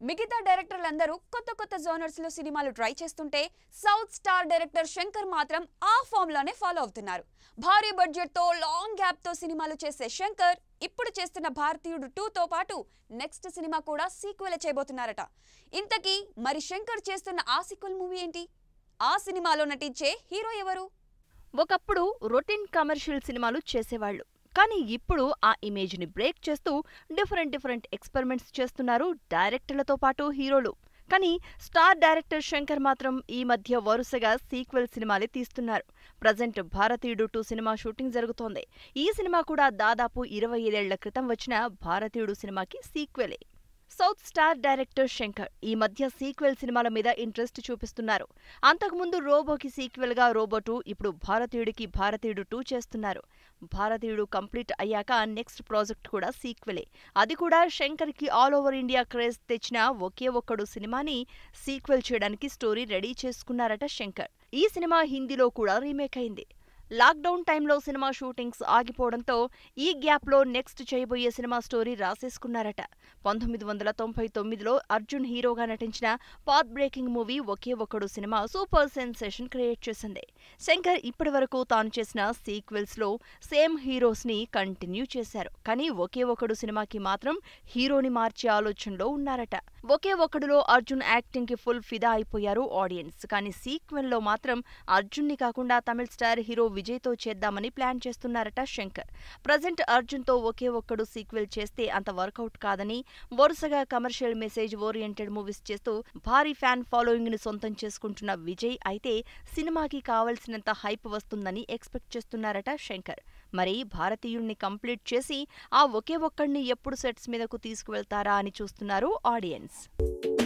మిగతా డైరెక్టర్లందరూ కొత్త కొత్త జోనర్స్ లో సినిమాలు ట్రై చేస్తుంటే సౌత్ స్టార్ డైరెక్టర్ శంకర్ మాత్రం ఆ ఫామ్ లోనే ఫాలో అవుతున్నారు భారీ బడ్జెట్ తో లాంగ్ గ్యాప్ తో సినిమాలు చేసే శంకర్ ఇప్పుడు చేస్తున్న భారతీయుడు టూ తో పాటు నెక్స్ట్ సినిమా కూడా సీక్వెల్ చేయబోతున్నారట ఇంతకీ మరి శంకర్ చేస్తున్న ఆ సీక్వెల్ మూవీ ఏంటి ఆ సినిమాలో నటించే హీరో ఎవరు ఒకప్పుడు రొటీన్ కమర్షియల్ సినిమాలు చేసేవాళ్ళు కానీ ఇప్పుడు ఆ ఇమేజ్ని బ్రేక్ చేస్తూ డిఫరెంట్ డిఫరెంట్ ఎక్స్పెరిమెంట్స్ చేస్తున్నారు డైరెక్టర్లతో పాటు హీరోలు కానీ స్టార్ డైరెక్టర్ శంకర్ మాత్రం ఈ మధ్య వరుసగా సీక్వెల్ సినిమాలే తీస్తున్నారు ప్రజెంట్ భారతీయుడు టూ సినిమా షూటింగ్ జరుగుతోంది ఈ సినిమా కూడా దాదాపు ఇరవై ఐదేళ్ల క్రితం వచ్చిన భారతీయుడు సినిమాకి సీక్వెలే సౌత్ స్టార్ డైరెక్టర్ శంకర్ ఈ మధ్య సీక్వెల్ సినిమాల మీద ఇంట్రెస్ట్ చూపిస్తున్నారు అంతకుముందు రోబోకి సీక్వెల్ గా రోబో టూ ఇప్పుడు భారతీయుడికి భారతీయుడు టూ చేస్తున్నారు భారతీయుడు కంప్లీట్ అయ్యాక నెక్స్ట్ ప్రాజెక్ట్ కూడా సీక్వెలే అది కూడా శంకర్ కి ఆల్ ఓవర్ ఇండియా క్రేజ్ తెచ్చిన ఒకే ఒక్కడు సినిమాని సీక్వెల్ చేయడానికి స్టోరీ రెడీ చేసుకున్నారట శంకర్ ఈ సినిమా హిందీలో కూడా రీమేక్ అయింది లాక్డౌన్ టైంలో సినిమా షూటింగ్స్ ఆగిపోవడంతో ఈ గ్యాప్లో నెక్స్ట్ చేయబోయే సినిమా స్టోరీ రాసేసుకున్నారట పంతొమ్మిది వందల తొంభై తొమ్మిదిలో అర్జున్ హీరోగా నటించిన పాత్ బ్రేకింగ్ మూవీ ఒకే ఒక్కడు సినిమా సూపర్ సెన్సేషన్ క్రియేట్ చేసింది శంకర్ ఇప్పటి వరకు తాను చేసిన సీక్వెల్స్ లో సేమ్ హీరోస్ ని కంటిన్యూ చేశారు కానీ ఒకే ఒకడు సినిమాకి మాత్రం హీరోని మార్చే ఆలోచనలో ఉన్నారట ఒకే ఒకడులో అర్జున్ యాక్టింగ్ కి ఫుల్ ఫిదా అయిపోయారు ఆడియన్స్ కానీ సీక్వెల్ లో మాత్రం అర్జున్ ని కాకుండా తమిళ స్టార్ హీరో విజయ్ తో చేద్దామని ప్లాన్ చేస్తున్నారట శంకర్ ప్రజెంట్ అర్జున్ తో ఒకే ఒక్కడు సీక్వెల్ చేస్తే అంత వర్కౌట్ కాదని వరుసగా కమర్షియల్ మెసేజ్ ఓరియంటెడ్ మూవీస్ చేస్తూ భారీ ఫ్యాన్ ఫాలోయింగ్ ని సొంతం చేసుకుంటున్న విజయ్ అయితే సినిమాకి కావలసినంత హైప్ వస్తుందని ఎక్స్పెక్ట్ చేస్తున్నారట శంకర్ మరి భారతీయుణ్ణి కంప్లీట్ చేసి ఆ ఒకే ఒక్కడిని ఎప్పుడు సెట్స్ మీదకు తీసుకువెళ్తారా అని చూస్తున్నారు ఆడియన్స్